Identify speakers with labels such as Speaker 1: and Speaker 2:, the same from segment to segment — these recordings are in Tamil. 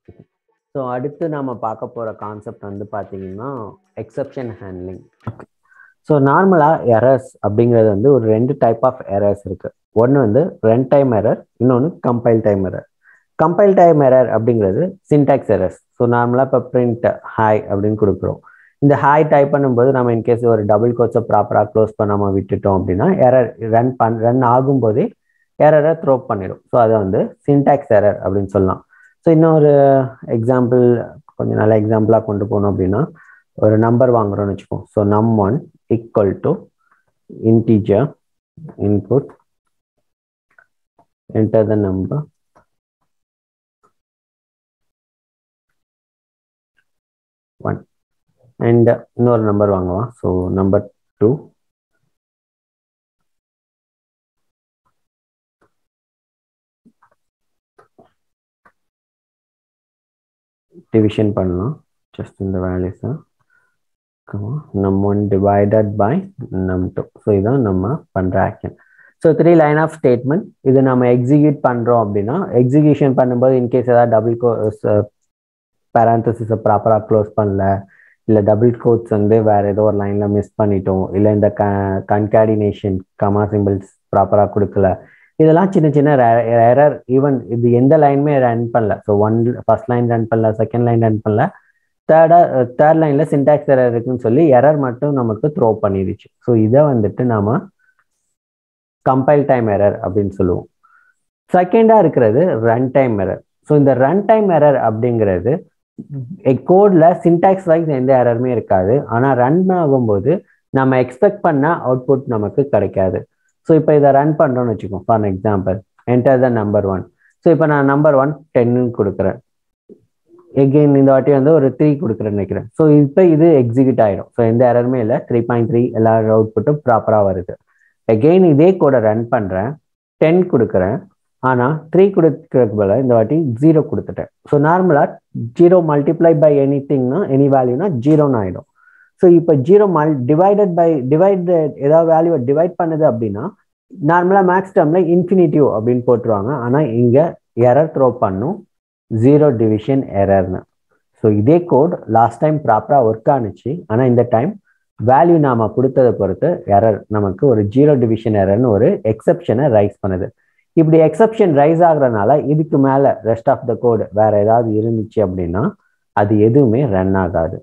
Speaker 1: ஸோ அடுத்து நாம பார்க்க போகிற கான்செப்ட் வந்து பார்த்தீங்கன்னா எக்ஸப்ஷன் ஹேண்ட்லிங் ஸோ நார்மலாக எரர்ஸ் அப்படிங்கிறது வந்து ஒரு ரெண்டு டைப் ஆஃப் எரர்ஸ் இருக்குது ஒன்று வந்து ரன் டைம் எரர் இன்னொன்று compile time error compile time error அப்படிங்கிறது சின்டாக்ஸ் எரர்ஸ் ஸோ நார்மலாக இப்போ பிரிண்ட் ஹாய் அப்படின்னு கொடுக்குறோம் இந்த ஹாய் டைப் பண்ணும்போது நம்ம இன்கேஸ் ஒரு டபுள் கோச்சை ப்ராப்பராக க்ளோஸ் பண்ணாமல் விட்டுட்டோம் அப்படின்னா எரர் ரன் பண் ரன் ஆகும்போதே எரரை த்ரோ பண்ணிடும் ஸோ அதை வந்து சின்டாக்ஸ் எரர் அப்படின்னு சொல்லலாம் ஸோ இன்னொரு எக்ஸாம்பிள் கொஞ்சம் நல்ல எக்ஸாம்பிளாக கொண்டு போனோம் அப்படின்னா ஒரு நம்பர் வாங்குறோம்னு வச்சுக்கோம் so num one equal to integer input enter the number one and இன்னொரு நம்பர் வாங்குவோம் ஸோ நம்பர் டூ டிவிஷன் பண்ணலாம் ஜஸ்ட் இந்த வேல்யூஸை num one divided by num two so இதான் நம்ம பண்ணுற action so three line of statement இது நம்ம எக்ஸிக்யூட் பண்ணுறோம் அப்படின்னா எக்ஸிக்யூஷன் பண்ணும்போது இன்கேஸ் ஏதாவது டபுள் கோ பேராந்தசிஸை ப்ராப்பராக க்ளோஸ் பண்ணல இல்லை டபுள் கோட்ஸ் வந்து வேறு ஏதோ ஒரு லைனில் மிஸ் பண்ணிட்டோம் இல்லை இந்த க கன்காடினேஷன் கமா சிம்பிள்ஸ் ப்ராப்பராக கொடுக்கல இதெல்லாம் சின்ன சின்ன எரர் ஈவன் இது எந்த லைனுமே ரன் பண்ணல so one first line run பண்ணல செகண்ட் லைன் ரன் பண்ணல தேர்டா தேர்ட் லைனில் சின்டாக்ஸ் எரர் இருக்குன்னு சொல்லி எரர் மட்டும் நமக்கு த்ரோ பண்ணிடுச்சு ஸோ இதை வந்துட்டு நாம கம்பைல் டைம் எரர் அப்படின்னு சொல்லுவோம் செகண்டாக இருக்கிறது ரன் டைம் எரர் ஸோ இந்த ரன் டைம் எரர் அப்படிங்கிறது கோடில் சின்டாக்ஸ் வைஸ் எந்த எரருமே இருக்காது ஆனால் ரன் ஆகும்போது நம்ம எக்ஸ்பெக்ட் பண்ண அவுட்புட் நமக்கு கிடைக்காது ஸோ இப்போ இதை ரன் பண்ணுறோம்னு வச்சுக்கோம் for example enter the number one so இப்போ நான் நம்பர் ஒன் டென்னு கொடுக்குறேன் எகெயின் இந்த வாட்டி வந்து ஒரு த்ரீ கொடுக்குறேன்னு நினைக்கிறேன் ஸோ இப்போ இது எக்ஸிக்யூட் ஆகிடும் ஸோ எந்த எரருமே இல்லை த்ரீ பாயிண்ட் த்ரீ எல்லா அவுட்புட்டும் ப்ராப்பராக வருது எகெயின் இதே கூட ரன் பண்ணுறேன் டென் கொடுக்குறேன் ஆனால் த்ரீ கொடுக்கறதுக்கு போல இந்த வாட்டி ஜீரோ கொடுத்துட்டேன் ஸோ நார்மலாக ஜீரோ மல்டிப்ளை பை எனி திங்னா எனி வேல்யூனா ஜீரோன்னு ஆகிடும் ஸோ இப்போ ஜீரோ மல் டிவைடட் பை டிவைட் ஏதாவது வேல்யூவை டிவைட் பண்ணுது அப்படின்னா நார்மலாக மேக்ஸ் டேர்மில் இன்ஃபினிட்டிவ் அப்படின்னு போட்டுருவாங்க ஆனால் இங்கே எரர் த்ரோ பண்ணும் ஜீரோ டிவிஷன் எரர்னு ஸோ இதே கோட் லாஸ்ட் டைம் ப்ராப்பராக ஒர்க் ஆனிச்சு ஆனால் இந்த டைம் வேல்யூ நாம கொடுத்ததை பொறுத்து எரர் நமக்கு ஒரு ஜீரோ டிவிஷன் எரர்னு ஒரு எக்ஸப்ஷனை ரைஸ் பண்ணுது இப்படி எக்ஸப்ஷன் ரைஸ் ஆகுறதுனால இதுக்கு மேல ரெஸ்ட் ஆஃப் த கோடு வேற ஏதாவது இருந்துச்சு அப்படின்னா அது எதுவுமே ரன் ஆகாது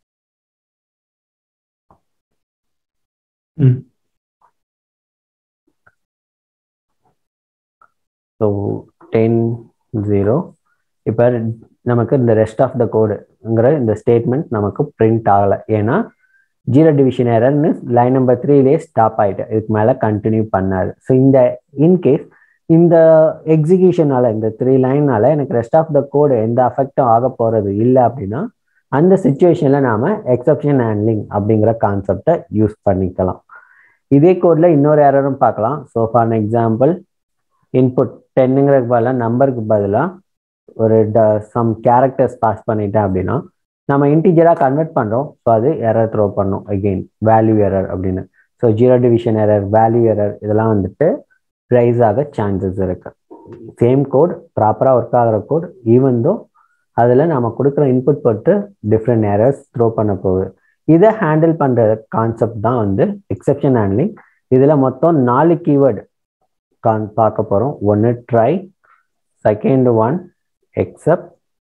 Speaker 1: ஸோ டென் ஜீரோ இப்போ நமக்கு இந்த ரெஸ்ட் ஆஃப் த கோடுங்கிற இந்த ஸ்டேட்மெண்ட் நமக்கு பிரிண்ட் ஆகலை ஏன்னா ஜீரோ டிவிஷன் எரர்னு லைன் நம்பர் த்ரீலேயே ஸ்டாப் ஆகிட்டு இதுக்கு மேலே கண்டினியூ பண்ணாது ஸோ இந்த இன்கேஸ் இந்த எக்ஸிகியூஷனால இந்த த்ரீ லைனால எனக்கு ரெஸ்ட் ஆஃப் த கோடு எந்த அஃபெக்டும் ஆக போகிறது இல்லை அப்படின்னா அந்த சுச்சுவேஷனில் நாம் எக்ஸப்ஷன் ஹேண்ட்லிங் அப்படிங்கிற கான்செப்டை யூஸ் பண்ணிக்கலாம் இதே கோடில் இன்னொரு எரரும் பார்க்கலாம் ஸோ ஃபார் எக்ஸாம்பிள் இன்புட் டென்னுங்கிறதுக்கு பதிலாக நம்பருக்கு பதிலாக ஒரு ட சம் கேரக்டர்ஸ் பாஸ் பண்ணிட்டேன் அப்படின்னா நம்ம இன்டிஜராக கன்வெர்ட் பண்ணுறோம் ஸோ அது எரர் த்ரோ பண்ணோம் அகெயின் வேல்யூ எரர் அப்படின்னு so zero division error value error இதெல்லாம் வந்துட்டு ரைஸ் ஆக சான்சஸ் இருக்கு சேம் கோட் ப்ராப்பராக ஒர்க் ஆகிற கோட் ஈவன் தோ அதில் நம்ம கொடுக்குற இன்புட் பொறுத்து டிஃப்ரெண்ட் எரர்ஸ் த்ரோ பண்ண போகுது இதை ஹேண்டில் பண்ணுற கான்செப்ட் தான் வந்து எக்ஸப்ஷன் ஹேண்ட்லிங் இதில் மொத்தம் நாலு கீவேர்டு கான் பார்க்க போகிறோம் ஒன்று try second one except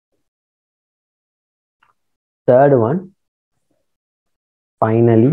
Speaker 1: third one finally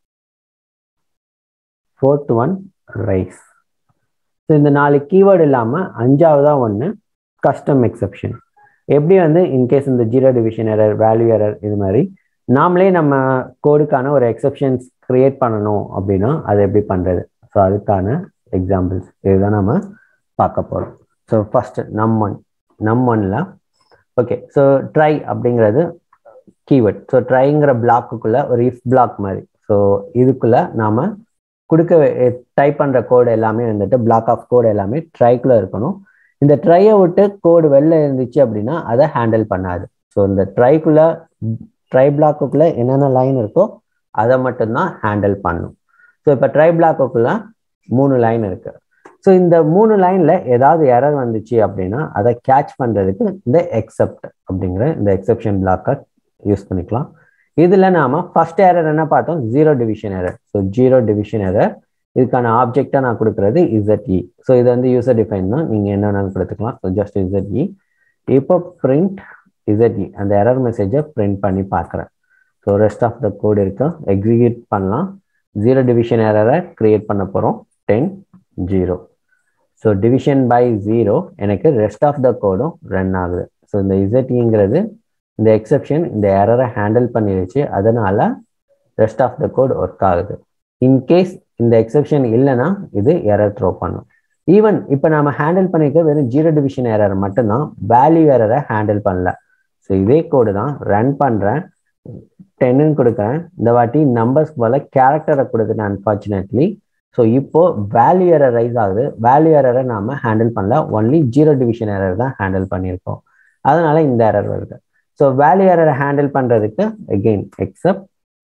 Speaker 1: fourth one raise so இந்த நாலு கீவேர்டு இல்லாமல் அஞ்சாவதா ஒன்று கஸ்டம் எக்ஸப்ஷன் எப்படி வந்து இன்கேஸ் இந்த zero division error value error இது மாதிரி நாமளே நம்ம கோடுக்கான ஒரு எக்ஸப்ஷன்ஸ் கிரியேட் பண்ணணும் அப்படின்னா அது எப்படி பண்ணுறது ஸோ அதுக்கான எக்ஸாம்பிள்ஸ் இதுதான் நம்ம பார்க்க போகிறோம் ஸோ ஃபஸ்ட்டு நம் ஒன் நம் ஒன்ல ஓகே ஸோ ட்ரை அப்படிங்கிறது கீவேர்ட் ஸோ ட்ரைங்கிற பிளாக்குக்குள்ள ஒரு இஃப் பிளாக் மாதிரி ஸோ இதுக்குள்ள நாம கொடுக்க டைப் பண்ற கோடு எல்லாமே வந்துட்டு பிளாக் ஆஃப் கோடு எல்லாமே ட்ரைக்குள்ள இருக்கணும் இந்த ட்ரையை விட்டு கோடு வெளில இருந்துச்சு அப்படின்னா அதை ஹேண்டில் பண்ணாது ஸோ இந்த ட்ரைக்குள்ள ட்ரை பிளாக்குக்குள்ள என்னென்ன லைன் இருக்கோ அதை மட்டும்தான் ஹேண்டில் பண்ணும் ஸோ இப்போ ட்ரை பிளாக்குக்குள்ள மூணு லைன் இருக்கு ஸோ இந்த மூணு லைன்ல ஏதாவது எரர் வந்துச்சு அப்படின்னா அதை கேட்ச் பண்றதுக்கு இந்த எக்ஸப்ட் அப்படிங்கிற இந்த எக்ஸப்ஷன் பிளாக்கை யூஸ் பண்ணிக்கலாம் இதுல நாம ஃபர்ஸ்ட் எரர் என்ன பார்த்தோம் zero division error so zero division error இதுக்கான ஆப்ஜெக்டா நான் கொடுக்கறது இசட்இ ஸோ இது வந்து யூசர் டிஃபைன் தான் நீங்க என்ன வேணாலும் கொடுத்துக்கலாம் ஸோ ஜஸ்ட் இசட்இ இப்போ பிரிண்ட் இசட்இ அந்த எரர் மெசேஜை பிரிண்ட் பண்ணி பார்க்குறேன் so rest of the code இருக்கு எக்ஸிக்யூட் பண்ணலாம் ஜீரோ டிவிஷன் எரரை கிரியேட் பண்ண போகிறோம் ten zero so division by zero எனக்கு ரெஸ்ட் ஆஃப் த கோடும் ரன் ஆகுது ஸோ இந்த இசட்இங்கிறது இந்த எக்ஸப்ஷன் இந்த எரரை ஹேண்டில் பண்ணிடுச்சு அதனால rest of the code work ஆகுது இன்கேஸ் இந்த எக்ஸப்ஷன் இல்லைன்னா இது எரர் த்ரோ பண்ணும் ஈவன் இப்போ நம்ம ஹேண்டில் பண்ணிக்க வெறும் ஜீரோ டிவிஷன் எரர் மட்டும்தான் வேல்யூ எரரை ஹேண்டில் பண்ணல ஸோ இதே கோடு தான் ரன் பண்ணுறேன் டென்னு கொடுக்குறேன் இந்த வாட்டி நம்பர்ஸ்க்கு போல கேரக்டரை கொடுத்துட்டேன் அன்ஃபார்ச்சுனேட்லி ஸோ இப்போ வேல்யூ எரர் ரைஸ் ஆகுது வேல்யூ எரரை நாம ஹேண்டில் பண்ணல ஒன்லி ஜீரோ டிவிஷன் எரர் தான் ஹேண்டில் பண்ணியிருக்கோம் அதனால இந்த எரர் வருது ஸோ வேல்யூ எரரை ஹேண்டில் பண்றதுக்கு again except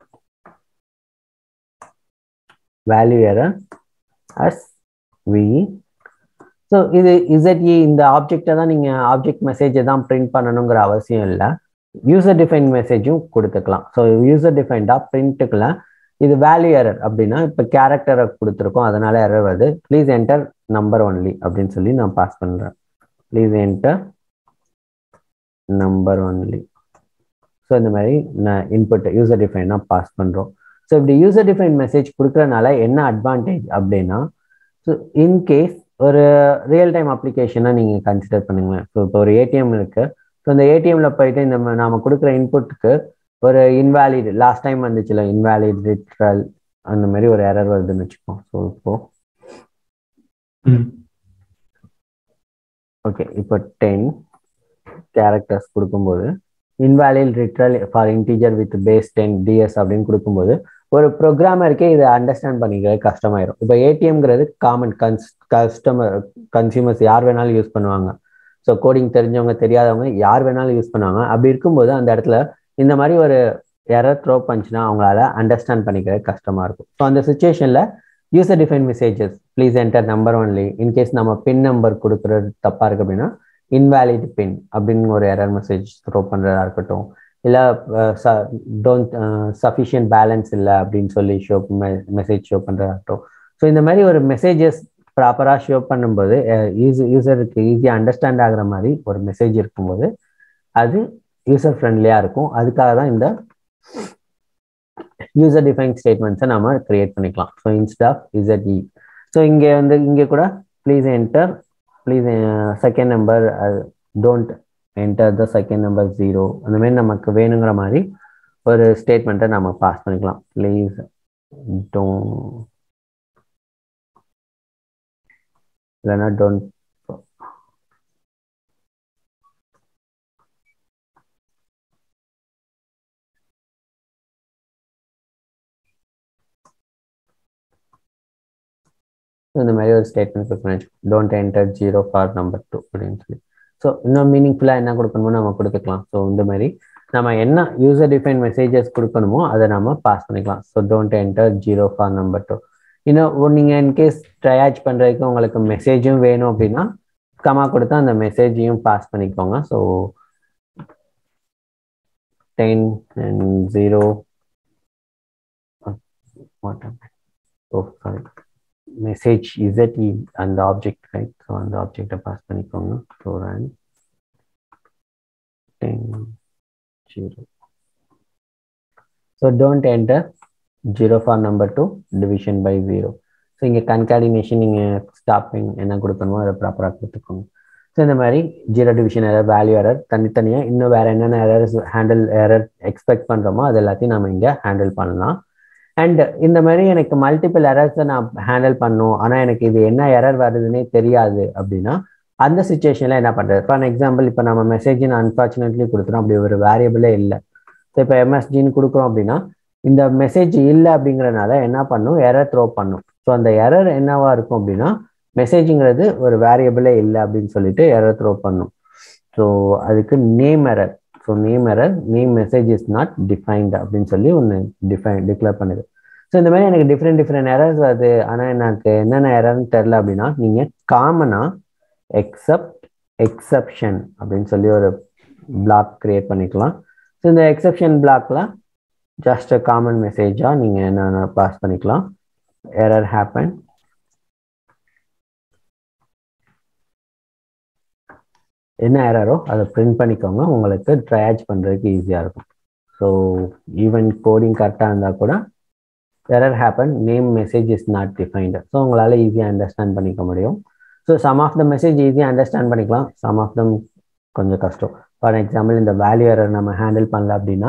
Speaker 1: value error as we so இது இசட்இ இந்த ஆப்ஜெக்டை தான் நீங்கள் ஆப்ஜெக்ட் மெசேஜை தான் பிரிண்ட் பண்ணணுங்கிற அவசியம் இல்லை யூசர் டிஃபைன் மெசேஜும் கொடுத்துக்கலாம் ஸோ யூசர் டிஃபைன்டா பிரிண்ட்டுக்குள்ள இது வேல்யூ எரர் அப்படின்னா இப்போ கேரக்டரை கொடுத்துருக்கோம் அதனால எரர் வருது ப்ளீஸ் என்டர் நம்பர் ஒன்லி அப்படின்னு சொல்லி நான் பாஸ் பண்ணுறேன் please enter number only so இந்த மாதிரி நான் இன்புட் யூசர் டிஃபைனாக பாஸ் பண்ணுறோம் ஸோ இப்படி யூசர் டிஃபைன் மெசேஜ் கொடுக்குறனால என்ன அட்வான்டேஜ் அப்படின்னா ஸோ இன்கேஸ் ஒரு ரியல் டைம் அப்ளிகேஷனை நீங்கள் கன்சிடர் பண்ணுங்களேன் ஸோ இப்போ ஒரு ஏடிஎம் இருக்கு ஸோ இந்த ஏடிஎம்ல போயிட்டு இந்த நாம கொடுக்குற இன்புட்டுக்கு ஒரு இன்வாலிட் லாஸ்ட் டைம் வந்துச்சுல இன்வாலிட் ரிட்ரல் அந்த மாதிரி ஒரு எரர் வருதுன்னு வச்சுக்கோம் ஸோ இப்போ ஓகே இப்போ டென் கேரக்டர்ஸ் கொடுக்கும்போது invalid literal for integer with base ten டிஎஸ் அப்படின்னு கொடுக்கும்போது ஒரு ப்ரோக்ராமருக்கே இதை அண்டர்ஸ்டாண்ட் பண்ணிக்கிறது கஷ்டமாயிரும் இப்போ ஏடிஎம்ங்கிறது காமன் கன்ஸ் கஸ்டமர் கன்சியூமர்ஸ் யார் வேணாலும் யூஸ் பண்ணுவாங்க ஸோ கோடிங் தெரிஞ்சவங்க தெரியாதவங்க யார் வேணாலும் யூஸ் பண்ணுவாங்க அப்படி இருக்கும்போது அந்த இடத்துல இந்த மாதிரி ஒரு எரர் த்ரோ பண்ணிச்சுன்னா அவங்களால அண்டர்ஸ்டாண்ட் பண்ணிக்கிறது கஷ்டமா இருக்கும் ஸோ அந்த சுச்சுவேஷன்ல user define messages please enter number only in case நம்ம பின் நம்பர் கொடுக்குறது தப்பா இருக்கு அப்படின்னா இன்வேலிட் பின் அப்படின்னு ஒரு எரர் மெசேஜ் த்ரோ பண்றதா இருக்கட்டும் இல்லை டோன்ட் சஃபிஷியன்ட் பேலன்ஸ் இல்லை அப்படின்னு சொல்லி ஷோ மெசேஜ் ஷோ பண்றதா இருக்கட்டும் ஸோ இந்த மாதிரி ஒரு மெசேஜஸ் ப்ராப்பராக ஷோ பண்ணும்போது யூஸ் யூசருக்கு ஈஸியாக அண்டர்ஸ்டாண்ட் ஆகுற மாதிரி ஒரு மெசேஜ் இருக்கும்போது அது யூசர் ஃப்ரெண்ட்லியாக இருக்கும் அதுக்காக தான் இந்த யூசர் டிஃபைன் ஸ்டேட்மெண்ட்ஸை நம்ம கிரியேட் பண்ணிக்கலாம் so instead of ZE so இங்கே வந்து இங்கே கூட please enter please second number don't enter the second number zero அந்த மாதிரி நமக்கு வேணுங்கிற மாதிரி ஒரு ஸ்டேட்மெண்ட்டை நம்ம பாஸ் பண்ணிக்கலாம் ப்ளீஸ் டோ இல்லைன்னா டோன்ட் இந்த மாதிரி ஒரு ஸ்டேட்மெண்ட் கொடுக்கணும் don't enter zero for number two அப்படின்னு சொல்லி ஸோ இன்னும் மீனிங்ஃபுல்லாக என்ன கொடுக்கணுமோ நம்ம கொடுத்துக்கலாம் ஸோ இந்த மாதிரி நம்ம என்ன யூசர் டிஃபைன் மெசேஜஸ் கொடுக்கணுமோ அதை நம்ம பாஸ் பண்ணிக்கலாம் so don't enter zero for number two இன்னும் நீங்கள் இன்கேஸ் ட்ரையாச் பண்ணுறதுக்கு உங்களுக்கு மெசேஜும் வேணும் அப்படின்னா கமா கொடுத்தா அந்த மெசேஜையும் பாஸ் பண்ணிக்கோங்க so ten and zero oh sorry message Z அந்த ஆப்ஜெக்ட் ரைட் ஸோ அந்த ஆப்ஜெக்டை பாஸ் பண்ணிக்கோங்க so run ten zero so don't enter zero for number two division by zero so இங்கே கன்காடினேஷன் நீங்கள் ஸ்டாப்பிங் என்ன கொடுக்கணுமோ அதை ப்ராப்பராக கொடுத்துக்கோங்க ஸோ இந்த மாதிரி zero division error value error தனித்தனியாக இன்னும் வேறு என்னென்ன எரர்ஸ் ஹேண்டில் எரர் எக்ஸ்பெக்ட் பண்ணுறோமோ அது எல்லாத்தையும் நம்ம இங்கே ஹேண்டில் பண்ணலாம் அண்ட் இந்த மாதிரி எனக்கு மல்டிபிள் எரர்ஸை நான் ஹேண்டில் பண்ணும் ஆனால் எனக்கு இது என்ன எரர் வருதுன்னே தெரியாது அப்படின்னா அந்த சுச்சுவேஷனில் என்ன பண்ணுறது ஃபார் எக்ஸாம்பிள் இப்போ நம்ம மெசேஜின் அன்ஃபார்ச்சுனேட்லி கொடுக்குறோம் அப்படி ஒரு வேரியபிளே இல்லை ஸோ இப்போ எம்எஸ்ஜின்னு கொடுக்குறோம் அப்படின்னா இந்த மெசேஜ் இல்லை அப்படிங்கிறனால என்ன பண்ணும் எரர் த்ரோ பண்ணும் ஸோ அந்த எரர் என்னவா இருக்கும் அப்படின்னா மெசேஜுங்கிறது ஒரு வேரியபிளே இல்லை அப்படின்னு சொல்லிட்டு எரர் த்ரோ பண்ணும் ஸோ அதுக்கு name error so name error name message is not defined அப்படின்னு சொல்லி ஒன்று டிஃபைன் டிக்ளேர் பண்ணுது ஸோ இந்த மாதிரி எனக்கு டிஃப்ரெண்ட் டிஃப்ரெண்ட் எரர்ஸ் வருது ஆனால் எனக்கு என்னென்ன எரர்னு தெரில அப்படின்னா நீங்கள் காமனாக எக்ஸப்ட் எக்ஸப்ஷன் அப்படின்னு சொல்லி ஒரு பிளாக் கிரியேட் பண்ணிக்கலாம் ஸோ இந்த எக்ஸப்ஷன் பிளாக்ல ஜஸ்ட் காமன் மெசேஜாக நீங்கள் என்னென்ன பாஸ் பண்ணிக்கலாம் எரர் ஹேப்பன் என்ன எரரோ அதை பிரிண்ட் பண்ணிக்கோங்க உங்களுக்கு ட்ரையாஜ் பண்ணுறதுக்கு ஈஸியாக இருக்கும் ஸோ ஈவன் கோடிங் கரெக்டாக இருந்தால் கூட error happen name message is not defined so உங்களால் ஈஸியாக அண்டர்ஸ்டாண்ட் பண்ணிக்க முடியும் so some of the message ஈஸியாக அண்டர்ஸ்டாண்ட் பண்ணிக்கலாம் சம் ஆஃப் தம் கொஞ்சம் கஷ்டம் ஃபார் எக்ஸாம்பிள் இந்த வேல்யூ எரர் நம்ம ஹேண்டில் பண்ணல அப்படின்னா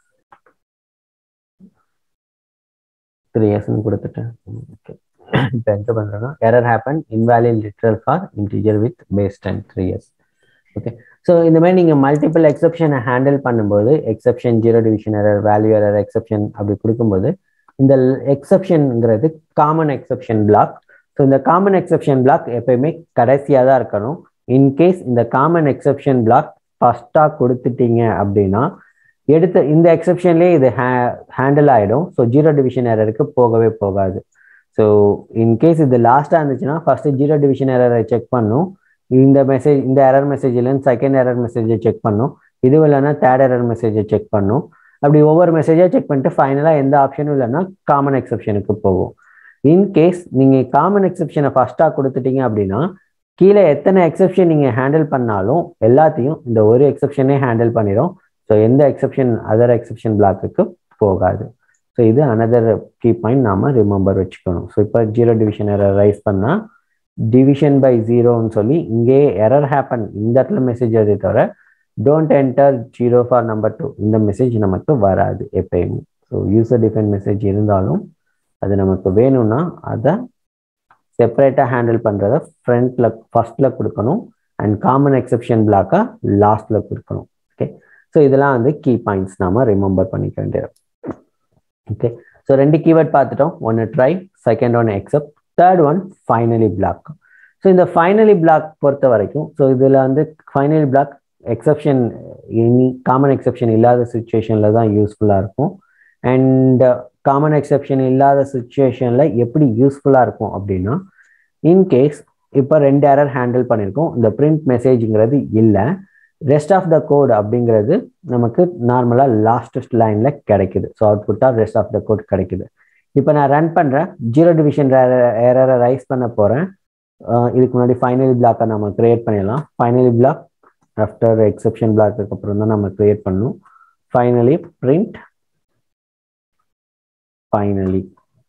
Speaker 1: த்ரீ இயர்ஸ்னு கொடுத்துட்டேன் ஓகே இப்போ என்ன பண்ணுறேன்னா error happen invalid literal for integer with base ten three years okay so இந்த மாதிரி நீங்கள் மல்டிபிள் எக்ஸப்ஷனை ஹேண்டில் பண்ணும்போது exception zero division error value error exception அப்படி கொடுக்கும்போது இந்த எக்ஸப்ஷன்ங்கிறது காமன் எக்ஸப்ஷன் பிளாக் ஸோ இந்த காமன் எக்ஸப்ஷன் பிளாக் எப்பயுமே கடைசியாக தான் இருக்கணும் இன்கேஸ் இந்த காமன் எக்ஸப்ஷன் பிளாக் ஃபஸ்ட்டாக கொடுத்துட்டீங்க அப்படின்னா எடுத்த இந்த எக்ஸப்ஷன்லேயே இது ஹே ஹேண்டில் ஆகிடும் ஸோ ஜீரோ டிவிஷன் எரருக்கு போகவே போகாது ஸோ இன்கேஸ் இது லாஸ்ட்டாக இருந்துச்சுன்னா ஃபஸ்ட்டு ஜீரோ டிவிஷன் எரரை செக் பண்ணும் இந்த மெசேஜ் இந்த எரர் மெசேஜ்லேருந்து செகண்ட் எரர் மெசேஜை செக் பண்ணும் இது இல்லைன்னா தேர்ட் எரர் மெசேஜை செக் பண்ணும் அப்படி ஒவ்வொரு மெசேஜாக செக் பண்ணிட்டு ஃபைனலாக எந்த ஆப்ஷனும் இல்லைன்னா காமன் எக்ஸப்ஷனுக்கு போகும் இன்கேஸ் நீங்கள் காமன் எக்ஸப்ஷனை ஃபஸ்ட்டாக கொடுத்துட்டீங்க அப்படின்னா கீழே எத்தனை எக்ஸப்ஷன் நீங்கள் ஹேண்டில் பண்ணாலும் எல்லாத்தையும் இந்த ஒரு எக்ஸப்ஷனே ஹேண்டில் பண்ணிடும் ஸோ எந்த எக்ஸப்ஷன் அதர் எக்ஸப்ஷன் பிளாக்குக்கு போகாது ஸோ இது அனதர் கீ பாயிண்ட் நாம ரிமெம்பர் வச்சுக்கணும் ஸோ இப்போ ஜீரோ டிவிஷன் எரர் ரைஸ் பண்ணால் டிவிஷன் பை ஜீரோன்னு சொல்லி இங்கே எரர் ஹேப்பன் இந்த இடத்துல மெசேஜ் எழுதி தவிர don't enter zero for number two இந்த மெசேஜ் நமக்கு வராது எப்பயுமே ஸோ யூசர் டிஃபைன் மெசேஜ் இருந்தாலும் அது நமக்கு வேணும்னா அதை செப்பரேட்டாக ஹேண்டில் பண்ணுறத ஃப்ரண்ட்டில் ஃபர்ஸ்டில் கொடுக்கணும் அண்ட் காமன் எக்ஸப்ஷன் பிளாக்காக லாஸ்ட்டில் கொடுக்கணும் ஓகே ஸோ இதெல்லாம் வந்து கீ பாயிண்ட்ஸ் நாம ரிமெம்பர் பண்ணிக்க வேண்டியது ஓகே ஸோ ரெண்டு கீவேர்ட் பார்த்துட்டோம் ஒன்று try second one except third one finally block so இந்த ஃபைனலி பிளாக் பொறுத்த வரைக்கும் ஸோ இதில் வந்து ஃபைனலி பிளாக் எக்ஸப்ஷன் இனி காமன் எக்ஸப்ஷன் இல்லாத சுச்சுவேஷனில் தான் யூஸ்ஃபுல்லாக இருக்கும் அண்ட் காமன் எக்ஸப்ஷன் இல்லாத சுச்சுவேஷனில் எப்படி யூஸ்ஃபுல்லாக இருக்கும் அப்படின்னா இன்கேஸ் இப்போ ரெண்டு எரர் ஹேண்டில் பண்ணியிருக்கோம் இந்த பிரிண்ட் மெசேஜுங்கிறது இல்லை ரெஸ்ட் ஆஃப் த கோட் அப்படிங்கிறது நமக்கு நார்மலாக லாஸ்டஸ்ட் லைனில் கிடைக்குது ஸோ அவுட்புட்டாக ரெஸ்ட் ஆஃப் த கோட் கிடைக்குது இப்போ நான் ரன் பண்ணுறேன் ஜீரோ டிவிஷன் எரரை ரைஸ் பண்ண போகிறேன் இதுக்கு முன்னாடி ஃபைனலி பிளாக்கை நம்ம கிரியேட் பண்ணிடலாம் ஃபைனலி பிளாக் ஆஃப்டர் எக்ஸப்ஷன் பிளாக்கு அப்புறம் தான் நம்ம கிரியேட் பண்ணணும் finally print finally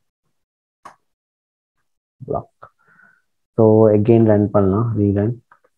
Speaker 1: block so again run பண்ணலாம் rerun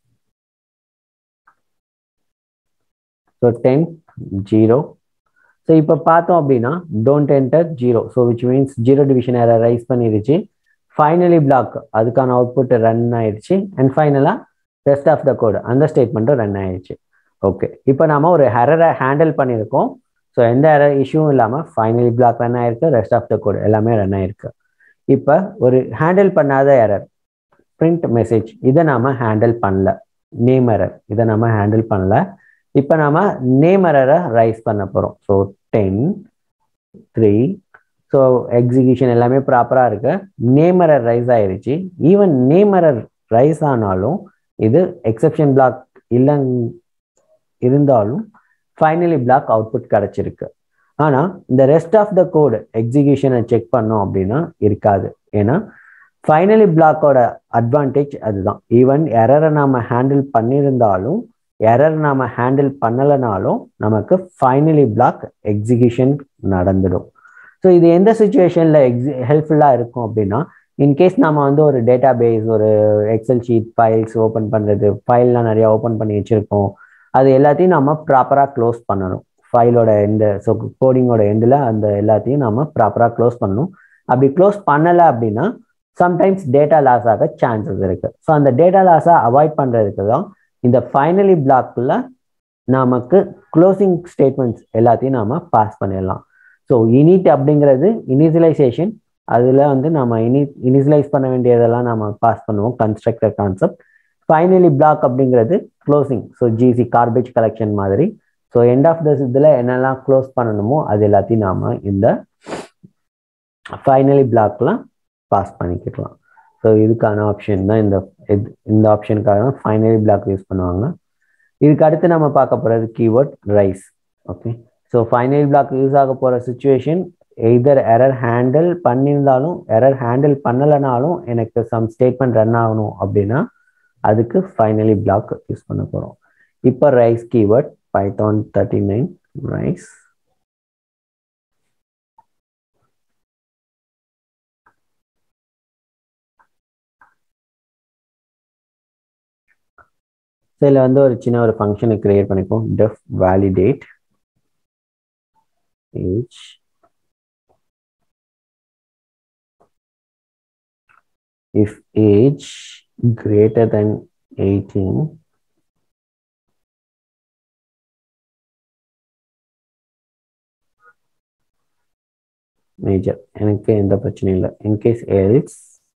Speaker 1: so ten zero so இப்போ பார்த்தோம் அப்படின்னா don't enter zero so which means zero division ஏரை ரைஸ் பண்ணிருச்சு ஃபைனலி பிளாக் அதுக்கான அவுட்புட் ரன் ஆயிடுச்சு அண்ட் ஃபைனலாக ரெஸ்ட் ஆஃப் த கோடு அந்த ஸ்டேட்மெண்ட்டும் ரன் ஆயிடுச்சு ஓகே இப்போ நாம ஒரு ஹெரரை ஹேண்டில் பண்ணியிருக்கோம் ஸோ எந்த எரர் இஷ்யூவும் இல்லாமல் ஃபைனலி பிளாக் ரன் ஆயிருக்கு ரெஸ்ட் ஆஃப் த கோடு எல்லாமே ரன் ஆயிருக்கு இப்போ ஒரு ஹேண்டில் பண்ணாத எரர் பிரிண்ட் மெசேஜ் இதை நாம ஹேண்டில் பண்ணல நேம் எரர் இதை நம்ம ஹேண்டில் பண்ணல இப்போ நாம நேம் எரரை ரைஸ் பண்ண போகிறோம் so ten three so execution எல்லாமே ப்ராப்பராக இருக்கு நேம் எரர் ரைஸ் ஆயிருச்சு ஈவன் நேம் எரர் ரைஸ் ஆனாலும் இது எக்ஸப்ஷன் பிளாக் இல்லை இருந்தாலும் ஃபைனலி பிளாக் அவுட்புட் கிடைச்சிருக்கு ஆனால் இந்த ரெஸ்ட் ஆஃப் த கோடு எக்ஸிகியூஷனை செக் பண்ணோம் அப்படின்னா இருக்காது ஏன்னா ஃபைனலி பிளாக்கோட அட்வான்டேஜ் அதுதான் ஈவன் எரரை நாம ஹேண்டில் பண்ணியிருந்தாலும் எரர் நாம ஹேண்டில் பண்ணலைனாலும் நமக்கு ஃபைனலி பிளாக் எக்ஸிகியூஷன் நடந்துடும் ஸோ இது எந்த சுச்சுவேஷனில் எக்ஸி ஹெல்ப்ஃபுல்லாக இருக்கும் அப்படின்னா இன்கேஸ் நம்ம வந்து ஒரு டேட்டா பேஸ் ஒரு எக்ஸல் ஷீட் ஃபைல்ஸ் ஓப்பன் பண்ணுறது ஃபைல்லாம் நிறையா ஓப்பன் பண்ணி வச்சுருக்கோம் அது எல்லாத்தையும் நம்ம ப்ராப்பராக க்ளோஸ் பண்ணணும் ஃபைலோட எண்டு ஸோ கோடிங்கோட எண்டில் அந்த எல்லாத்தையும் நம்ம ப்ராப்பராக க்ளோஸ் பண்ணணும் அப்படி க்ளோஸ் பண்ணலை அப்படின்னா சம்டைம்ஸ் டேட்டா லாஸ் ஆக சான்சஸ் இருக்குது ஸோ அந்த டேட்டா லாஸை அவாய்ட் பண்ணுறதுக்கு தான் இந்த ஃபைனலி பிளாக்கில் நமக்கு க்ளோசிங் ஸ்டேட்மெண்ட்ஸ் எல்லாத்தையும் நாம் பாஸ் பண்ணிடலாம் ஸோ இனிட் அப்படிங்கிறது இனிஷியலைசேஷன் அதில் வந்து நம்ம இனி இனிஷியலைஸ் பண்ண வேண்டியதெல்லாம் நம்ம பாஸ் பண்ணுவோம் கன்ஸ்ட்ரக்டர் கான்செப்ட் ஃபைனலி பிளாக் அப்படிங்கிறது closing so GC garbage collection மாதிரி ஸோ எண்ட் ஆஃப் த இதில் என்னெல்லாம் க்ளோஸ் பண்ணணுமோ அது எல்லாத்தையும் நாம் இந்த ஃபைனலி பிளாக்லாம் பாஸ் பண்ணிக்கலாம் ஸோ இதுக்கான ஆப்ஷன் தான் இந்த இது- இந்த ஆப்ஷனுக்காக தான் ஃபைனலி பிளாக் யூஸ் பண்ணுவாங்க இதுக்கு அடுத்து நம்ம பார்க்க போகிறது keyword raise okay so final block use ஆக போகிற சுச்சுவேஷன் எய்தர் எரர் ஹேண்டில் பண்ணியிருந்தாலும் எரர் ஹேண்டில் பண்ணலைனாலும் எனக்கு சம் ஸ்டேட்மெண்ட் ரன் ஆகணும் அப்படின்னா அதுக்கு ஃபைனலி பிளாக் யூஸ் பண்ண போகிறோம் இப்போ raise keyword Python thirty nine raise so இதில் வந்து ஒரு சின்ன ஒரு ஃபங்க்ஷனை கிரியேட் பண்ணிப்போம் def validate age if age greater than 18 major எனக்கு எந்த பிரச்சனையும் இல்லை இன்கேஸ் எல்ஸ்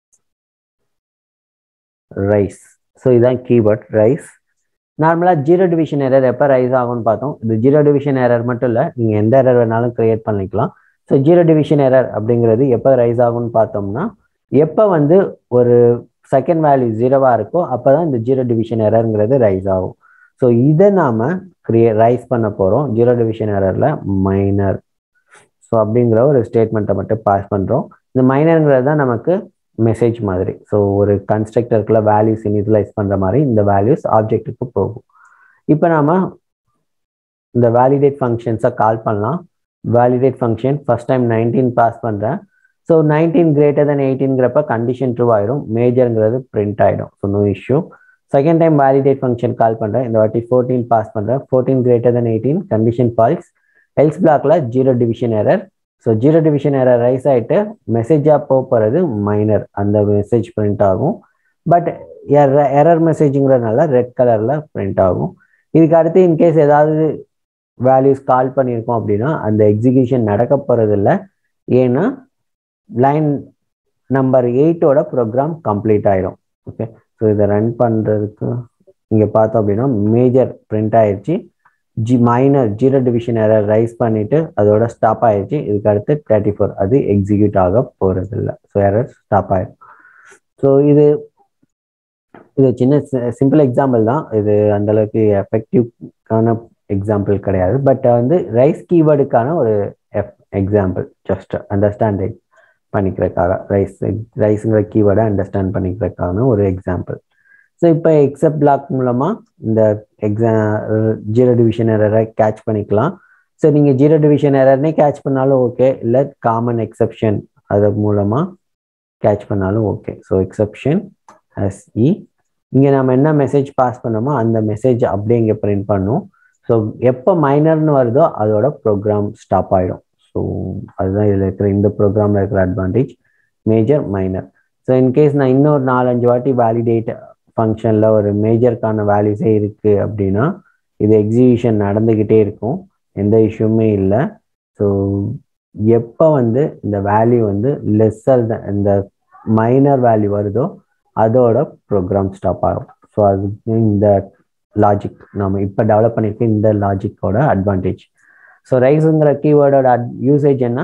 Speaker 1: ரைஸ் ஸோ இதான் கீவேர்ட் ரைஸ் நார்மலாக ஜீரோ டிவிஷன் எரர் எப்போ ரைஸ் ஆகும்னு பார்த்தோம் இது ஜீரோ டிவிஷன் எரர் மட்டும் இல்லை நீங்கள் எந்த எரர் வேணாலும் கிரியேட் பண்ணிக்கலாம் ஸோ ஜீரோ டிவிஷன் எரர் அப்படிங்கிறது எப்போ ரைஸ் ஆகும்னு பார்த்தோம்னா எப்போ வந்து ஒரு செகண்ட் வேல்யூ ஜீரோவாக இருக்கோ அப்போ தான் இந்த ஜீரோ டிவிஷன் எரருங்கிறது ரைஸ் ஆகும் ஸோ இதை நாம் கிரியே ரைஸ் பண்ண போகிறோம் ஜீரோ டிவிஷன் எரரில் மைனர் ஸோ அப்படிங்கிற ஒரு ஸ்டேட்மெண்ட்டை மட்டும் பாஸ் பண்ணுறோம் இந்த மைனருங்கிறது தான் நமக்கு மெசேஜ் மாதிரி ஸோ ஒரு கன்ஸ்ட்ரக்டருக்குள்ள வேல்யூஸ் இனிஷியலைஸ் பண்ணுற மாதிரி இந்த வேல்யூஸ் ஆப்ஜெக்ட்டுக்கு போகும் இப்போ நாம இந்த வேலிடேட் ஃபங்க்ஷன்ஸை கால் பண்ணலாம் validate function first time nineteen pass பண்ணுறேன் ஸோ நைன்டீன் கிரேட்டர் தென் எயிட்டீன்கிறப்ப கண்டிஷன் ட்ரூ ஆயிடும் மேஜருங்கிறது பிரிண்ட் ஆகிடும் so no issue second time validate function call பண்ணுறேன் இந்த வாட்டி ஃபோர்டீன் பாஸ் பண்ணுறேன் fourteen greater than eighteen condition false else பிளாக்ல zero division error so zero division error raise ஆகிட்டு மெசேஜாக போக போகிறது மைனர் அந்த மெசேஜ் பிரிண்ட் ஆகும் பட் எரர் மெசேஜுங்கிறதுனால ரெட் கலரில் பிரிண்ட் ஆகும் இதுக்கு அடுத்து இன்கேஸ் ஏதாவது வேல்யூஸ் கால் பண்ணியிருக்கோம் அப்படின்னா அந்த எக்ஸிகியூஷன் நடக்க போகிறது இல்லை ஏன்னா லைன் நம்பர் எயிட்டோட ப்ரோக்ராம் கம்ப்ளீட் ஆயிடும் ஓகே ஸோ இதை ரன் பண்ணுறதுக்கு இங்கே பார்த்தோம் அப்படின்னா மேஜர் பிரிண்ட் ஆயிடுச்சு ஜி minor zero division error raise பண்ணிட்டு அதோட ஸ்டாப் ஆயிடுச்சு இதுக்கு அடுத்து தேர்ட்டி ஃபோர் அது எக்ஸிக்யூட் ஆக போகிறது இல்லை ஸோ எரர் ஸ்டாப் ஆயிடும் ஸோ இது இது சின்ன சிம்பிள் எக்ஸாம்பிள் தான் இது அந்த அளவுக்கு எஃபெக்டிவ்கான எக்ஸாம்பிள் கிடையாது பட் வந்து ரைஸ் கீவேர்டுக்கான ஒரு எக்ஸாம்பிள் ஜஸ்ட் அண்டர்ஸ்டாண்டிங் பண்ணிக்கிறதுக்காக ரைஸ் ரைஸுங்கிற கீவேர்டை அண்டர்ஸ்டாண்ட் பண்ணிக்கிறதுக்கான ஒரு எக்ஸாம்பிள் ஸோ இப்போ எக்ஸப்ட் பிளாக் மூலமாக இந்த எக்ஸா ஜீரோ டிவிஷன் எரரை கேட்ச் பண்ணிக்கலாம் ஸோ நீங்கள் ஜீரோ டிவிஷன் எரர்னே கேட்ச் பண்ணாலும் ஓகே இல்லை காமன் எக்ஸப்ஷன் அது மூலமாக கேட்ச் பண்ணாலும் ஓகே ஸோ எக்ஸப்ஷன் எஸ்இ இங்கே நம்ம என்ன மெசேஜ் பாஸ் பண்ணோமோ அந்த மெசேஜ் அப்படியே இங்கே பிரிண்ட் பண்ணும் ஸோ எப்போ மைனர்னு வருதோ அதோட ப்ரோக்ராம் ஸ்டாப் ஆகிடும் ஸோ அதுதான் இதில் இருக்கிற இந்த ப்ரோக்ராமில் இருக்கிற advantage major minor so in case நான் இன்னொரு நாலஞ்சு வாட்டி வேலிடேட் ஃபங்க்ஷனில் ஒரு மேஜருக்கான வேல்யூஸே இருக்குது அப்படின்னா இது எக்ஸிகியூஷன் நடந்துக்கிட்டே இருக்கும் எந்த இஷ்யூமே இல்லை ஸோ எப்போ வந்து இந்த வேல்யூ வந்து லெஸ்ஸர் இந்த மைனர் வேல்யூ வருதோ அதோட ப்ரோக்ராம் ஸ்டாப் ஆகும் ஸோ அது இந்த லாஜிக் நம்ம இப்போ டெவலப் பண்ணியிருக்க இந்த லாஜிக்கோட அட்வான்டேஜ் ஸோ ரைஸுங்கிற கீவேர்டோட அட் யூசேஜ் என்ன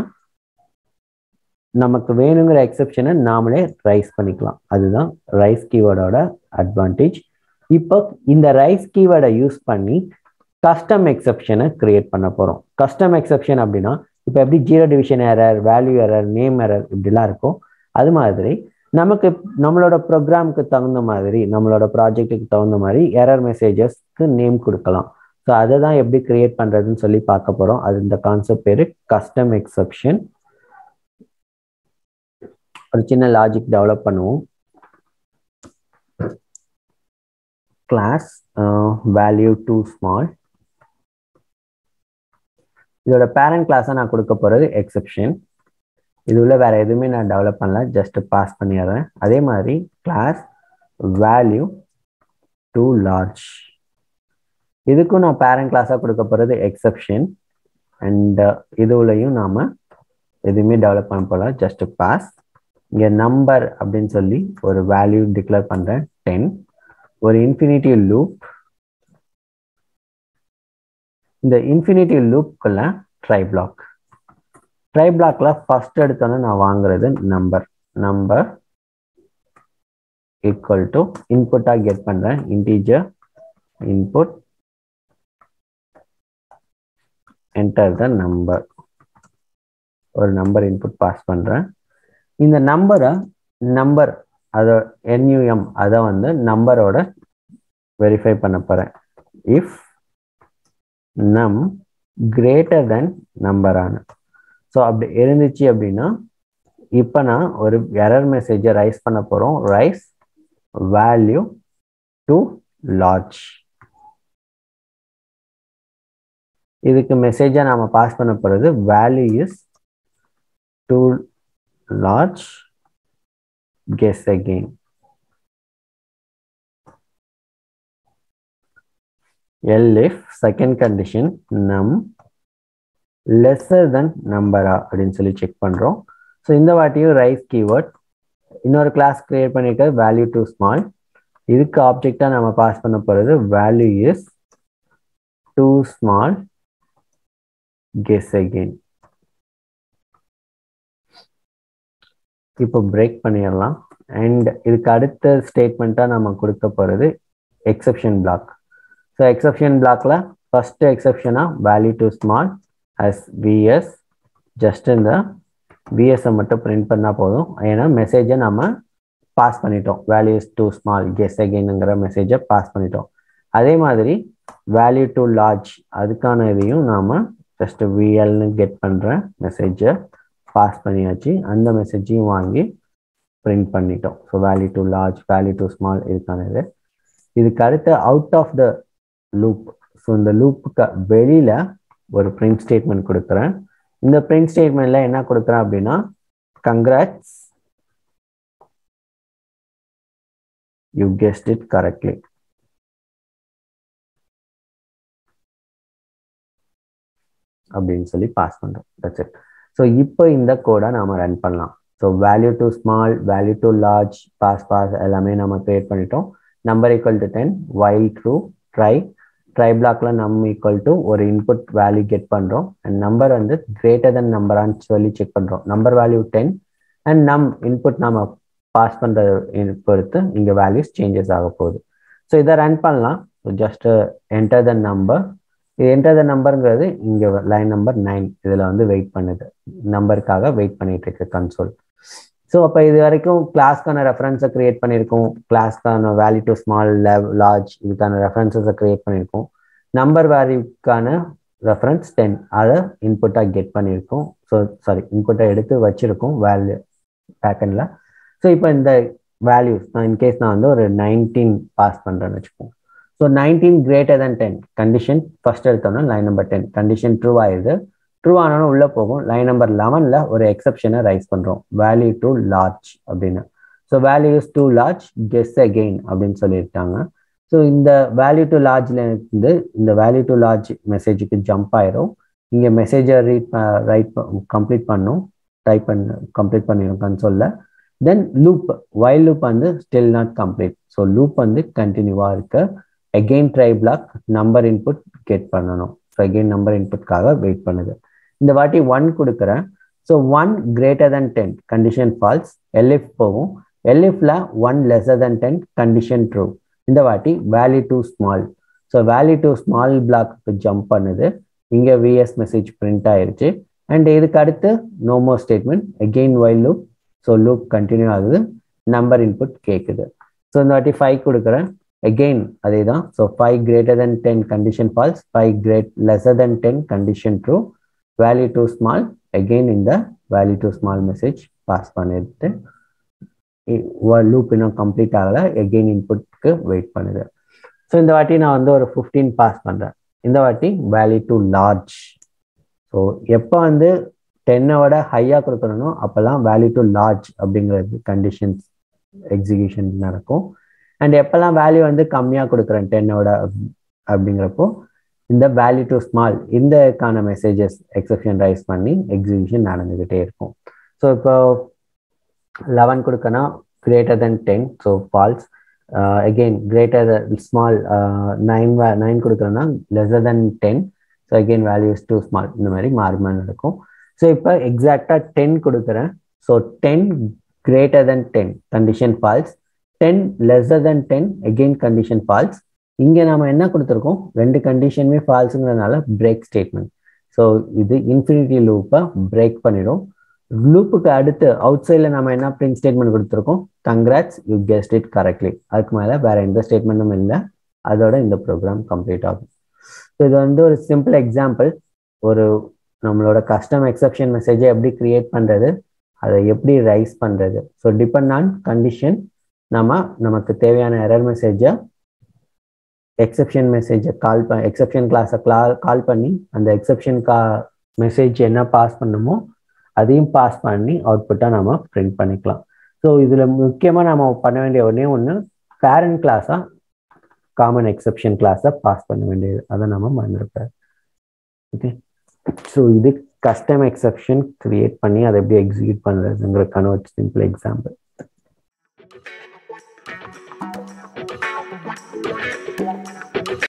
Speaker 1: நமக்கு வேணுங்கிற எக்ஸப்ஷனை நாமளே ரைஸ் பண்ணிக்கலாம் அதுதான் ரைஸ் கீவேர்டோட அட்வான்டேஜ் இப்போ இந்த ரைஸ் கீவேர்டை யூஸ் பண்ணி கஸ்டம் எக்ஸப்ஷனை கிரியேட் பண்ண போகிறோம் கஸ்டம் எக்ஸப்ஷன் அப்படின்னா இப்போ எப்படி zero division error value error name error இப்படிலாம் இருக்கும் அது மாதிரி நமக்கு நம்மளோட ப்ரோக்ராமுக்கு தகுந்த மாதிரி நம்மளோட ப்ராஜெக்ட்டுக்கு தகுந்த மாதிரி எரர் மெசேஜஸ்க்கு நேம் கொடுக்கலாம் ஸோ அதை தான் எப்படி கிரியேட் பண்ணுறதுன்னு சொல்லி பார்க்க போகிறோம் அது இந்த கான்செப்ட் பேர் கஸ்டம் எக்ஸப்ஷன் ஒரு சின்ன லாஜிக் டெவலப் பண்ணுவோம் கிளாஸ் வேல்யூ டூ ஸ்மால் இதோட பேரண்ட் கிளாஸை நான் கொடுக்க போகிறது எக்ஸப்ஷன் இது உள்ள வேற எதுவுமே நான் டெவலப் பண்ணல ஜஸ்ட் பாஸ் பண்ணிடுறேன் அதே மாதிரி கிளாஸ் வேல்யூ டூ லார்ஜ் இதுக்கும் நான் பேரண்ட் கிளாஸாக கொடுக்க போகிறது எக்ஸப்ஷன் அண்ட் இதுலையும் நாம் எதுவுமே டெவலப் பண்ண போல ஜஸ்ட் பாஸ் இங்கே நம்பர் அப்படின்னு சொல்லி ஒரு வேல்யூ டிக்ளேர் பண்ணுறேன் டென் ஒரு இன்ஃபினிட்டி லூப் இந்த இன்ஃபினிட்டி லூப்குள்ள ட்ரை பிளாக் ட்ரை பிளாக்ல ஃபர்ஸ்ட் எடுத்தோன்னே நான் வாங்குறது நம்பர் நம்பர் ஈக்குவல் டு இன்புட்டாக கெட் பண்ணுறேன் integer input enter the number ஒரு நம்பர் இன்புட் பாஸ் பண்ணுறேன் இந்த நம்பரை நம்பர் அதை என்யூஎம் அதை வந்து நம்பரோட வெரிஃபை பண்ண போகிறேன் இஃப் நம் கிரேட்டர் தென் நம்பரான ஸோ அப்படி இருந்துச்சு அப்படின்னா இப்போ நான் ஒரு எரர் மெசேஜை ரைஸ் பண்ண போகிறோம் ரைஸ் வேல்யூ டு லார்ஜ் இதுக்கு மெசேஜை நாம பாஸ் பண்ண போகிறது value is too large guess again elif second condition num lesser than நம்பரா அப்படின்னு சொல்லி செக் பண்ணுறோம் ஸோ இந்த வாட்டியும் ரைஸ் கீவேர்ட் இன்னொரு கிளாஸ் கிரியேட் பண்ணிட்டு வேல்யூ டு ஸ்மால் இதுக்கு ஆப்ஜெக்டாக நம்ம பாஸ் பண்ண போகிறது value is too small guess again இப்போ பிரேக் பண்ணிடலாம் அண்ட் இதுக்கு அடுத்த ஸ்டேட்மெண்ட்டாக நம்ம கொடுக்க போகிறது எக்ஸப்ஷன் பிளாக் ஸோ எக்ஸப்ஷன் பிளாக்ல ஃபர்ஸ்ட் எக்ஸப்ஷனாக value too small as VS just இந்த விஎஸ்ஸை மட்டும் பிரிண்ட் பண்ணால் போதும் ஏன்னா மெசேஜை நம்ம பாஸ் பண்ணிட்டோம் வேல்யூஸ் டூ ஸ்மால் கெஸ் அகெயினுங்கிற மெசேஜை பாஸ் பண்ணிட்டோம் அதே மாதிரி வேல்யூ டு லார்ஜ் அதுக்கான இதையும் நாம் ஜஸ்ட் விஎல்னு கெட் பண்ணுற மெசேஜை பாஸ் பண்ணியாச்சு அந்த மெசேஜையும் வாங்கி பிரிண்ட் பண்ணிட்டோம் so value too large value too small இதுக்கானது இதுக்கு அடுத்து out of the loop so இந்த லூப்புக்கு வெளியில் ஒரு பிரிண்ட் ஸ்டேட்மெண்ட் கொடுக்குறேன் இந்த பிரிண்ட் ஸ்டேட்மெண்ட்ல என்ன கொடுக்குறேன் அப்படின்னா congrats you guessed it correctly அப்படின்னு சொல்லி பாஸ் பண்ணுறோம் தட்ஸ் இட் ஸோ இப்போ இந்த கோடை நாம ரன் பண்ணலாம் so value too small value too large pass pass எல்லாமே நம்ம கிரியேட் பண்ணிட்டோம் number equal to ten while true try try பிளாக்ல நம் ஈக்குவல் டு ஒரு இன்புட் வேல்யூ கெட் பண்ணுறோம் அண்ட் நம்பர் வந்து கிரேட்டர் தென் நம்பரான்னு சொல்லி செக் பண்ணுறோம் number value ten and num input நம்ம பாஸ் பண்ணுற பொறுத்து இங்கே வேல்யூஸ் சேஞ்சஸ் ஆக போகுது ஸோ இதை ரன் பண்ணலாம் so just enter the number இது என்டர் த நம்பருங்கிறது இங்கே லைன் நம்பர் நைன் இதில் வந்து வெயிட் பண்ணுது நம்பருக்காக வெயிட் பண்ணிட்டு இருக்கு கன்சோல் ஸோ அப்போ இது வரைக்கும் கிளாஸ்க்கான ரெஃபரன்ஸை கிரியேட் பண்ணியிருக்கோம் கிளாஸ்க்கான வேல்யூ டு ஸ்மால் லெவ் லார்ஜ் இதுக்கான ரெஃபரன்சஸை கிரியேட் பண்ணியிருக்கோம் நம்பர் வேல்யூக்கான ரெஃபரன்ஸ் டென் அதை இன்புட்டாக கெட் பண்ணியிருக்கோம் ஸோ சாரி இன்புட்டை எடுத்து வச்சிருக்கோம் வேல்யூ பேக்கனில் ஸோ இப்போ இந்த வேல்யூஸ் நான் இன்கேஸ் நான் வந்து ஒரு நைன்டீன் பாஸ் பண்ணுறேன்னு வச்சுப்போம் so nineteen greater than ten condition first எடுத்தோம்னா line number ten condition true ஆயிடுது ட்ரூ ஆனாலும் உள்ளே போகும் லைன் நம்பர் லெவனில் ஒரு எக்ஸப்ஷனை ரைஸ் பண்ணுறோம் வேல்யூ டு லார்ஜ் அப்படின்னு so values too large guess again அப்படின்னு சொல்லியிருக்காங்க ஸோ இந்த வேல்யூ டு லார்ஜ்ல இருந்து இந்த வேல்யூ டு லார்ஜ் மெசேஜுக்கு ஜம்ப் ஆயிரும் இங்கே மெசேஜை ரீட் ரைட் கம்ப்ளீட் பண்ணும் டைப் பண்ண கம்ப்ளீட் பண்ணிடும் கன்சோலில் தென் லூப் வைல் லூப் வந்து still not complete so loop வந்து கண்டினியூவாக இருக்கு again try block number input get பண்ணணும் ஸோ அகெயின் நம்பர் இன்புட்காக வெயிட் பண்ணுது இந்த வாட்டி ஒன் கொடுக்குறேன் so one greater than ten condition false elif போகும் எல்இஃப்ல one lesser than ten condition true இந்த வாட்டி value too small so value too small பிளாக்கு ஜம்ப் பண்ணுது இங்கே விஎஸ் மெசேஜ் பிரிண்ட் ஆயிருச்சு அண்ட் இதுக்கு அடுத்து no more statement again while loop so loop continue ஆகுது நம்பர் இன்புட் கேட்குது ஸோ இந்த வாட்டி ஃபைவ் கொடுக்குறேன் அகெயின் அதே தான் so five greater than ten condition false five great lesser than ten condition true value too small again இந்த value too small message pass பண்ணிட்டு லூப் இன்னும் கம்ப்ளீட் ஆகலை எகெயின் இன்புட்க்கு வெயிட் பண்ணுது ஸோ இந்த வாட்டி நான் வந்து ஒரு ஃபிஃப்டீன் பாஸ் பண்ணுறேன் இந்த வாட்டி வேல்யூ டு லார்ஜ் ஸோ எப்போ வந்து டென்னை விட ஹையாக கொடுக்குறனோ அப்போல்லாம் வேல்யூ டு லார்ஜ் அப்படிங்கிறது கண்டிஷன்ஸ் எக்ஸிகியூஷன் நடக்கும் அண்ட் எப்போல்லாம் வேல்யூ வந்து கம்மியாக கொடுக்குறேன் டென்னோட அப்படிங்கிறப்போ இந்த வேல்யூ டு ஸ்மால் இந்தக்கான மெசேஜஸ் எக்ஸப்ஷன் ரைஸ் பண்ணி எக்ஸிகியூஷன் நடந்துக்கிட்டே இருக்கும் ஸோ இப்போ லெவன் கொடுக்கணும் greater than ten so false again greater small nine nine கொடுக்குறோன்னா lesser than ten so again values too small இந்த மாதிரி மாறி மாறி நடக்கும் ஸோ இப்போ எக்ஸாக்டாக டென் கொடுக்குறேன் so ten greater than ten condition false ten lesser than ten again condition false இங்கே நம்ம என்ன கொடுத்துருக்கோம் ரெண்டு கண்டிஷனுமே ஃபால்ஸுங்கிறதுனால பிரேக் ஸ்டேட்மெண்ட் ஸோ இது இன்ஃபினிட்டி லூப்பை பிரேக் பண்ணிடும் லூப்புக்கு அடுத்து அவுட் சைடில் நம்ம என்ன பிரிண்ட் ஸ்டேட்மெண்ட் கொடுத்துருக்கோம் congrats you guessed it correctly அதுக்கு மேலே வேற எந்த ஸ்டேட்மெண்ட்டும் இல்லை அதோட இந்த ப்ரோக்ராம் கம்ப்ளீட் ஆகும் ஸோ இது வந்து ஒரு சிம்பிள் எக்ஸாம்பிள் ஒரு நம்மளோட கஸ்டம் எக்ஸப்ஷன் மெசேஜை எப்படி கிரியேட் பண்ணுறது அதை எப்படி ரைஸ் பண்ணுறது ஸோ டிபெண்ட் ஆன் கண்டிஷன் நம்ம நமக்கு தேவையான எரர் மெசேஜை எக்ஸப்ஷன் மெசேஜை கால் ப எக்ஸப்ஷன் கிளாஸை கிளா கால் பண்ணி அந்த எக்ஸப்ஷன் கா மெசேஜ் என்ன பாஸ் பண்ணுமோ அதையும் பாஸ் பண்ணி அவுட்புட்டாக நம்ம பிரிண்ட் பண்ணிக்கலாம் ஸோ இதில் முக்கியமாக நம்ம பண்ண வேண்டிய ஒன்றே ஒன்று பேரண்ட் கிளாஸாக காமன் எக்ஸப்ஷன் கிளாஸை பாஸ் பண்ண வேண்டியது அதை நம்ம மறந்துருப்பார் ஓகே ஸோ இது கஸ்டம் எக்ஸப்ஷன் கிரியேட் பண்ணி அதை எப்படி எக்ஸிக்யூட் பண்ணுறதுங்கிறதுக்கான ஒரு சிம்பிள் எக்ஸாம்பிள்